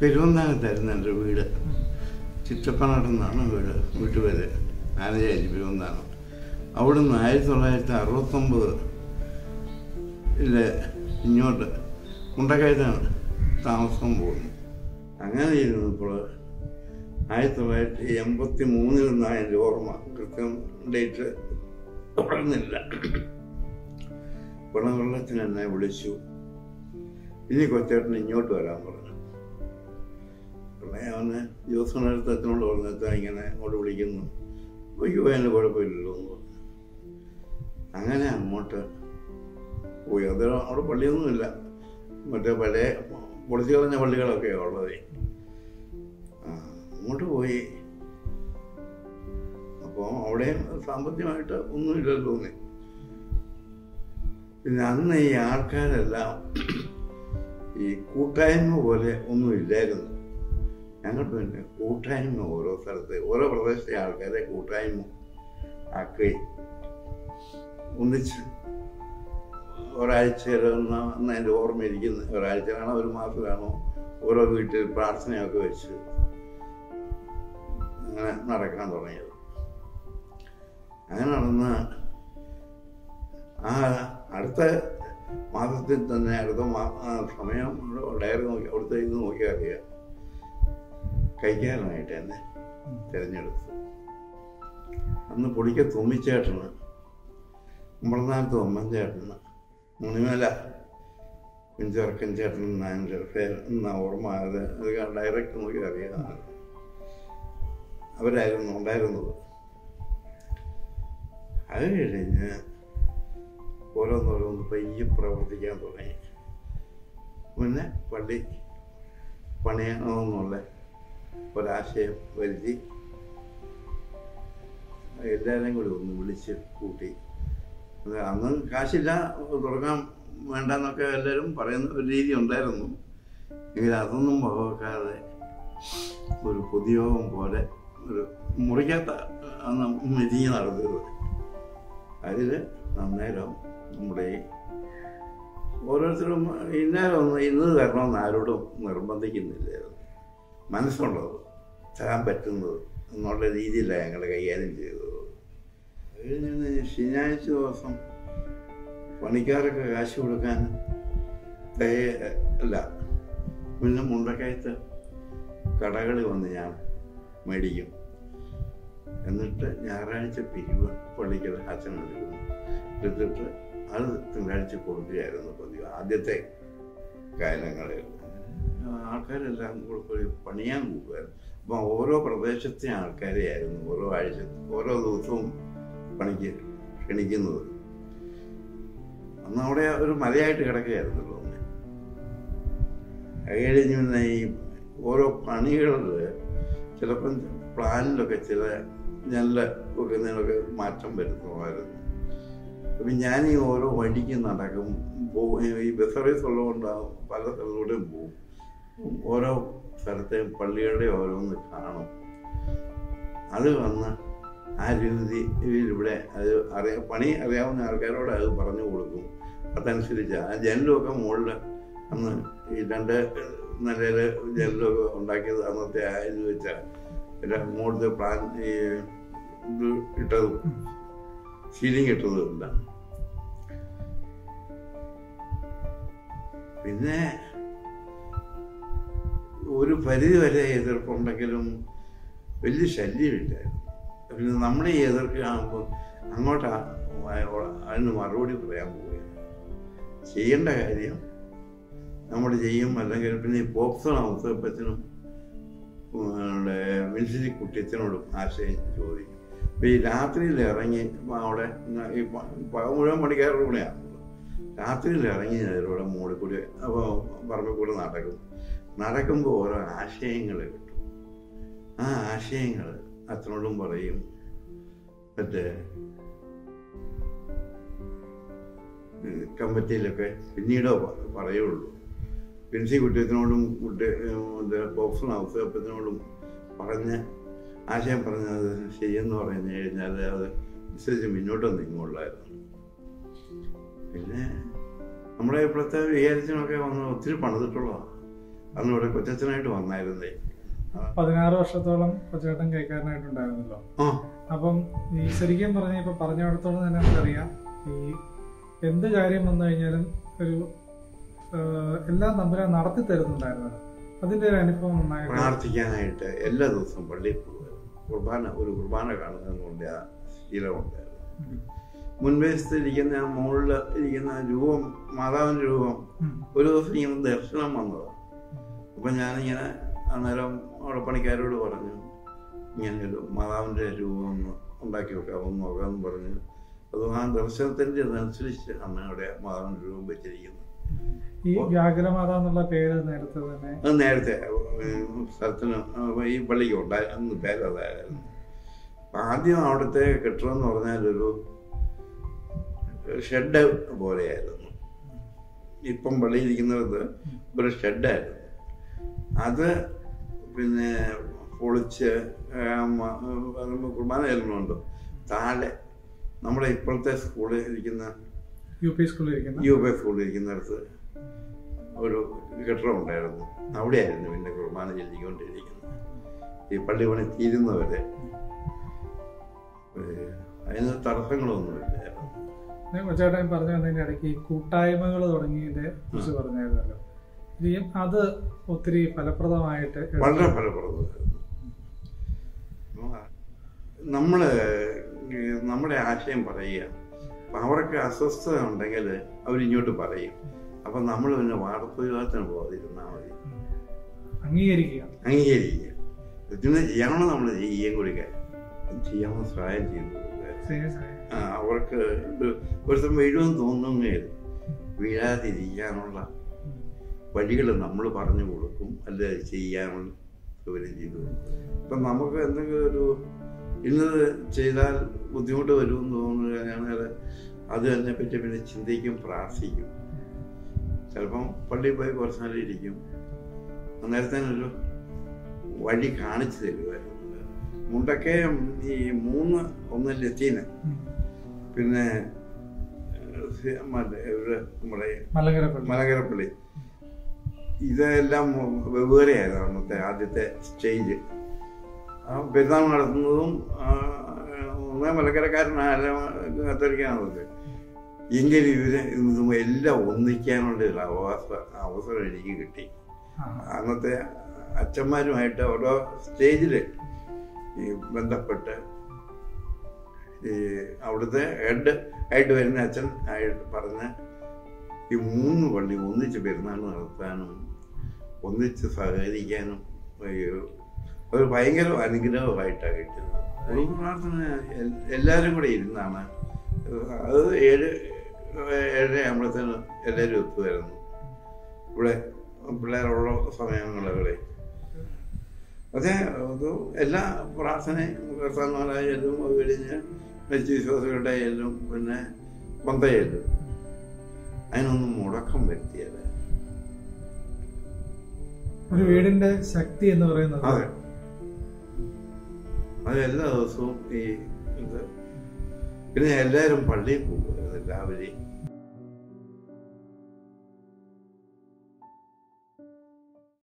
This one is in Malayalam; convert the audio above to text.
പെരുവന്താനത്തായിരുന്നു എൻ്റെ വീട് ചിറ്റപ്പനാടെന്നാണ് വീട് വീട്ടുപേര് ആനചേരി പെരുവന്താനം അവിടുന്ന് ആയിരത്തി തൊള്ളായിരത്തി അറുപത്തൊമ്പത് ഇങ്ങോട്ട് കുണ്ടക്കയത്താണ് താമസം പോകുന്നു അങ്ങനെ ഇരുന്നപ്പോൾ ആയിരത്തി തൊള്ളായിരത്തി എൺപത്തി മൂന്നിൽ നിന്നാണ് എൻ്റെ ഓർമ്മ കൃത്യം ഡേറ്റ് ഓർമ്മയില്ല പിണവെള്ളത്തിന് എന്നെ വിളിച്ചു ഇനി കൊച്ചേട്ടൻ ഇങ്ങോട്ട് വരാൻ പറഞ്ഞു ഉടനെ അവന് ജോസഫിനടുത്ത് അച്ഛനോട് പറഞ്ഞിട്ട് ഇങ്ങനെ അങ്ങോട്ട് വിളിക്കുന്നു അയ്യോ അതിന് കുഴപ്പമില്ലല്ലോ എന്ന് പറഞ്ഞു അങ്ങനെ അങ്ങോട്ട് പോയി അത് അവിടെ പള്ളിയൊന്നുമില്ല മറ്റേ പഴയ പൊളിച്ചു കളഞ്ഞ പള്ളികളൊക്കെയാണ് ഉള്ളത് ആ, അങ്ങോട്ട് പോയി അപ്പോൾ അവിടെ സാമ്പത്തികമായിട്ട് ഒന്നുമില്ലല്ലോ തോന്നി പിന്നെ അന്ന് ഈ ആൾക്കാരെല്ലാം ഈ കൂട്ടായ്മ പോലെ ഒന്നും ഇല്ലായിരുന്നു ഞങ്ങൾ പിന്നെ കൂട്ടായ്മ ഓരോ സ്ഥലത്ത് ഓരോ പ്രദേശത്തെ ആൾക്കാരെ കൂട്ടായ്മ ആക്കി ഒന്നിച്ച് ഒരാഴ്ച എന്ന് എൻ്റെ ഓർമ്മയിരിക്കുന്നു ഒരാഴ്ചയാണോ ഒരു മാസത്തിലാണോ ഓരോ വീട്ടിൽ പ്രാർത്ഥനയൊക്കെ വെച്ച് അങ്ങനെ നടക്കാൻ തുടങ്ങിയത് അങ്ങനെ നടന്ന് ആ അടുത്ത മാസത്തിൽ തന്നെ അടുത്ത മാ- ആ സമയം ഡയറി നോക്കി അവിടുത്തെ ഇത് നോക്കിയാൽ അറിയാം കൈക്കാരനായിട്ട് എന്നെ തിരഞ്ഞെടുത്തു അന്ന് പൊടിക്ക തുമ്മിച്ചേട്ടന് കുമ്പളനാഥ് തൊമ്മൻചേട്ടന് മുണിമല കുഞ്ചിറക്കൻ ചേട്ടൻ എന്നാണ് പേര് എന്നാ ഓർമ്മ അത് അത് ഡയറക്റ്റ് നോക്കി അറിയാം അവരായിരുന്നു ഉണ്ടായിരുന്നത് അത് കഴിഞ്ഞ് ഓരോന്നോരോന്ന് പയ്യെ പ്രവർത്തിക്കാൻ തുടങ്ങി പിന്നെ പള്ളി പണിയണമെന്നുള്ള ഒരാശയം വരുത്തി എല്ലാവരെയും കൂടി ഒന്ന് വിളിച്ച് കൂട്ടി അത് അന്ന് കാശില്ല തുടങ്ങാൻ വേണ്ടെന്നൊക്കെ എല്ലാവരും പറയുന്ന ഒരു രീതി ഉണ്ടായിരുന്നു എങ്കിൽ അതൊന്നും വകവെക്കാതെ ഒരു പൊതുയോഗം പോലെ ഒരു മുറിക്കാത്ത അന്ന് മെതിഞ്ഞ് നടത്തിയത് അതിൽ അന്നേരം നമ്മുടെ ഈ ഓരോരുത്തരും ഇന്നേരം ഒന്ന് ഇന്ന് തരണമെന്ന് ആരോടും നിർബന്ധിക്കുന്നില്ലായിരുന്നു മനസ്സുള്ളത് തരാൻ പറ്റുന്നത് എന്നുള്ള രീതിയിലാണ് ഞങ്ങൾ കൈകാര്യം ചെയ്തത് അത് കഴിഞ്ഞ് ശനിയാഴ്ച ദിവസം പണിക്കാർക്ക് കാശ് കൊടുക്കാൻ തയ്യ അല്ല പിന്നെ മുണ്ടക്കയത്ത് കടകളിൽ വന്ന് ഞാൻ മേടിക്കും എന്നിട്ട് ഞായറാഴ്ച പിരിവ് പള്ളിക്കൽ അച്ഛൻ എടുക്കുന്നു എടുത്തിട്ട് അത് തിങ്കളാഴ്ച കൊടുക്കുകയായിരുന്നു പതിവ് ആദ്യത്തെ കാലങ്ങളിൽ ആൾക്കാരെല്ലാം കൂടെ പോയി പണിയാൻ കൂടുമായിരുന്നു അപ്പം ഓരോ പ്രദേശത്തെ ആൾക്കാരെയായിരുന്നു ഓരോ ആഴ്ച ഓരോ ദിവസവും പണിക്ക് ക്ഷണിക്കുന്നത് അന്ന് അവിടെ ഒരു മലയായിട്ട് കിടക്കുകയായിരുന്നല്ലോ അന്ന് അത് കഴിഞ്ഞ് പിന്നെ ഈ ഓരോ പണികളിൽ ചിലപ്പം പ്ലാനിലൊക്കെ ചില നല്ല വെക്കുന്നതിനൊക്കെ മാറ്റം വരുത്തുമായിരുന്നു അപ്പം ഞാൻ ഈ ഓരോ വഴിക്ക് നടക്കും പോകും ഈ ബസ് സർവീസ് ഉള്ളതുകൊണ്ടാവും പല സ്ഥലത്തൂടെയും പോകും ഓരോ സ്ഥലത്തെയും പള്ളികളുടെ ഓരോന്ന് കാണും അത് വന്ന് ആ രീതിയിൽ ഇവിടെ അത് അറിയ പണി അറിയാവുന്ന ആൾക്കാരോട് അത് പറഞ്ഞു കൊടുക്കും അതനുസരിച്ച് ആ ജനലുമൊക്കെ മുകളിൽ അന്ന് ഈ രണ്ട് നിലയിൽ ജനലൊക്കെ ഉണ്ടാക്കിയത് അന്നത്തെ ആ ഇത് വെച്ചാൽ മുകളിലത്തെ പ്ലാൻ ഈ ഇത് ഇട്ടതും സീലിംഗ് ഇട്ടതും എല്ലാം പിന്നെ ഒരു പരിധി വരെ എതിർപ്പുണ്ടെങ്കിലും വലിയ ശല്യമില്ലായിരുന്നു പിന്നെ നമ്മുടെ ഈ എതിർക്കുകയാകുമ്പോൾ അങ്ങോട്ട് അതിന് മറുപടി പറയാൻ പോവുകയാണ് ചെയ്യേണ്ട കാര്യം നമ്മൾ ചെയ്യും അല്ലെങ്കിൽ പിന്നെ ഈ പോപ്സൺ ഔസപ്പച്ചനും മിൻസിലി കുട്ടിയച്ചനോടും ആശയം ചോദിക്കും ഇപ്പം ഈ രാത്രിയിൽ ഇറങ്ങി ഇപ്പം അവിടെ ഈ പക മുഴുവൻ പണിക്കാരുടെ കൂടെയാണല്ലോ രാത്രിയിൽ ഇറങ്ങി അതിലൂടെ മുകളിൽ കൂടി അപ്പോൾ പറമ്പിൽ കൂടെ നടക്കും നടക്കുമ്പോൾ ഓരോ ആശയങ്ങൾ കിട്ടും ആ ആശയങ്ങൾ അച്ഛനോടും പറയും മറ്റേ കമ്പറ്റിയിലൊക്കെ പിന്നീടോ പറയുള്ളൂ പ്രിൻസി കുട്ടിയത്തിനോടും കുട്ടി ബോക്സൺ ഔസപ്പത്തിനോടും പറഞ്ഞ് ആശയം പറഞ്ഞത് ശരിയെന്ന് പറഞ്ഞു കഴിഞ്ഞാൽ അത് അനുസരിച്ച് മുന്നോട്ട് നീങ്ങുള്ളായിരുന്നു പിന്നെ നമ്മുടെ ഇപ്പോഴത്തെ വിചാരിച്ചനൊക്കെ വന്ന് ഒത്തിരി പണിതിട്ടുള്ളതാണ് അന്ന് ഇവിടെ കൊച്ചച്ഛനായിട്ട് വന്നായിരുന്നേ ആ, പതിനാറ് വർഷത്തോളം കൊച്ചേട്ടൻ കൈക്കാരനായിട്ടുണ്ടായിരുന്നല്ലോ ആ അപ്പം ഈ ശരിക്കും പറഞ്ഞ ഇപ്പൊ പറഞ്ഞിടത്തോളം തന്നെ നമുക്കറിയാം ഈ എന്ത് കാര്യം വന്നു കഴിഞ്ഞാലും ഒരു ആഹ്, എല്ലാം തമ്പുരാൻ നടത്തി തരുന്നുണ്ടായിരുന്നത് അതിന്റെ ഒരു അനുഭവം നന്നായിട്ട് പ്രാർത്ഥിക്കാനായിട്ട് എല്ലാ ദിവസവും പള്ളിയിൽ പോകുമായിരുന്നു കുർബാന ഒരു കുർബാന കാണുന്നതിനുകൊണ്ട് ആ ശീലമുണ്ടായിരുന്നു ഉം. മുൻവശത്ത് ഇരിക്കുന്ന ആ മുകളിൽ ഇരിക്കുന്ന രൂപം മാതാവിൻ്റെ രൂപം ഉം. ഒരു ദിവസം ഇങ്ങനെ ദർശനം വന്നത് അപ്പം ഞാനിങ്ങനെ അന്നേരം അവിടെ പണിക്കാരോട് പറഞ്ഞു ഇങ്ങനെ ഒരു മാതാവിൻ്റെ രൂപം ഒന്ന് ഉണ്ടാക്കി വെക്കാം ഒന്ന് നോക്കാമെന്ന് പറഞ്ഞു അത് ആ ദർശനത്തിൻ്റെ അനുസരിച്ച് ആണ് അവിടെ മാതാവിൻ്റെ രൂപം വെച്ചിരിക്കുന്നത് ഈ വ്യാകുലമാത എന്നുള്ള പേര് നേരത്തെ തന്നെ അത് നേരത്തെ ഉം, സ്ഥലത്തിന് ഉം, ഈ പള്ളിക്ക് ഉണ്ടായി അന്ന് പേരതായിരുന്നു ആദ്യം അവിടുത്തെ കെട്ടിടം എന്ന് പറഞ്ഞാൽ ഒരു ഷെഡ് പോലെയായിരുന്നു ഇപ്പം പള്ളിയിരിക്കുന്നത് ഒരു ഷെഡായിരുന്നു അത് പിന്നെ പൊളിച്ച് ആ, മ- അത് കുർബാന ചെല്ലുന്നുണ്ട് താഴെ നമ്മുടെ ഇപ്പോഴത്തെ സ്കൂളിൽ ഇരിക്കുന്ന യു പി സ്കൂളിൽ ഇരിക്കുന്ന യു പി സ്കൂളിൽ ഇരിക്കുന്നിടത്ത് ഒരു കെട്ടിടം ഉണ്ടായിരുന്നു അവിടെയായിരുന്നു പിന്നെ കുർബാന ചെല്ലിക്കൊണ്ടിരിക്കുന്നത് ഈ പള്ളി പണി തീരുന്നവരെ ഏഹ് അതിന് തടസ്സങ്ങളൊന്നുമില്ലായിരുന്നു ഞാൻ കൊച്ചേട്ടൻ പറഞ്ഞു വന്നതിന്റെ ഇടയ്ക്ക് ഈ കൂട്ടായ്മകൾ തുടങ്ങിയതിനെ കുറിച്ച് പറഞ്ഞായിരുന്നല്ലോ ഇനിയും അത് ഒത്തിരി ഫലപ്രദമായിട്ട് എടുത്ത് വളരെ ഫലപ്രദമായിരുന്നു നമ്മള് ഈ നമ്മുടെ ആശയം പറയുക അപ്പൊ അവർക്ക് അസ്വസ്ഥത ഉണ്ടെങ്കിൽ അവരിങ്ങോട്ട് പറയും അപ്പൊ നമ്മൾ പിന്നെ വാർത്തവിവാഹത്തിന് പോകാതിരുന്നാൽ മതി അംഗീകരിക്കുക അംഗീകരിക്കുക ഇതിന് ചെയ്യണം നമ്മൾ ചെയ്യുകയും കൊടുക്കുക ചെയ്യാവുന്ന സഹായം ചെയ്തു കൊടുക്കുക. സേ- സേ- ആ, അവർക്ക് ഒരു ഒരുത്തം വീഴുമെന്ന് തോന്നുകയില്ല വീഴാതിരിക്കാനുള്ള ഉം. വഴികൾ നമ്മൾ പറഞ്ഞു കൊടുക്കും അല്ല ചെയ്യാനുള്ള സൗകര്യം ചെയ്തു കൊടുക്കും ഇപ്പം നമുക്ക് എന്തെങ്കിലും ഒരു ഇന്നത് ചെയ്താൽ ബുദ്ധിമുട്ട് വരുമെന്ന് തോന്നുകയാണെങ്കിൽ അത് അതിനെ പറ്റി പിന്നെ ചിന്തിക്കും പ്രാർത്ഥിക്കും ചിലപ്പം പള്ളിയിൽ പോയി കുറച്ച് നാൾ ഇരിക്കും അന്നേരത്തേനൊരു വഴി കാണിച്ചു തരുമായിരുന്നു മുണ്ടക്കെ ഈ മൂന്ന് ഒന്ന് ലത്തീന് ഉം. പിന്നെ ഏഹ്, മറ്റേ ഇവിടെ നമ്മുടെ മലങ്കര പള്ളി മലകരപ്പള്ളി ഇതെല്ലാം വെവ്വേറെയായിരുന്നു അന്നത്തെ ആദ്യത്തെ സ്റ്റേജ് ആ പെരുന്നാൾ നടത്തുന്നതും ആ, ഒന്നേ മലക്കരക്കാരനല്ല കത്തോലിക്കാണത് എങ്കിലും ഇവര് ഇതും എല്ലാം ഒന്നിക്കാനുള്ള ഒരു അവകാശ അവസരം എനിക്ക് കിട്ടി ആ. അന്നത്തെ അച്ഛന്മാരുമായിട്ട് ഓരോ സ്റ്റേജിൽ ഈ ബന്ധപ്പെട്ട് ഈ അവിടുത്തെ ഹെഡ് ആയിട്ട് വരുന്ന അച്ഛൻ ആയിട്ട് പറഞ്ഞ് ഈ മൂന്ന് പള്ളി ഒന്നിച്ച് പെരുന്നാൾ നടത്താനും ഒന്നിച്ച് സഹകരിക്കാനും ഈ ഒരു ഭയങ്കര അനുഗ്രഹമായിട്ടാണ് കിട്ടുന്നത് ഒരു പ്രാർത്ഥന എൽ- എല്ലാവരും കൂടെ ഇരുന്നാണ് അത് ഏഴ് ഏഴര ആകുമ്പോഴത്തേന് എല്ലാവരും ഒത്തുവരുന്നു ഇവിടെ പിള്ളേരുള്ള സമയങ്ങളിലെ അതെ അത് എല്ലാ പ്രാർത്ഥനയും കർത്താന്മാരായാലും അത് കഴിഞ്ഞ് വിശ്വാസികളുടെ ആയാലും പിന്നെ പന്തയായാലും അതിനൊന്നും മുടക്കം വരുത്തിയത് ഒരു വീടിന്റെ ശക്തി എന്ന് പറയുന്നത് അതെ അത് എല്ലാ ദിവസവും ഈ ഇത് പിന്നെ എല്ലാവരും പള്ളിയിൽ പോകുമായിരുന്നു രാവിലെ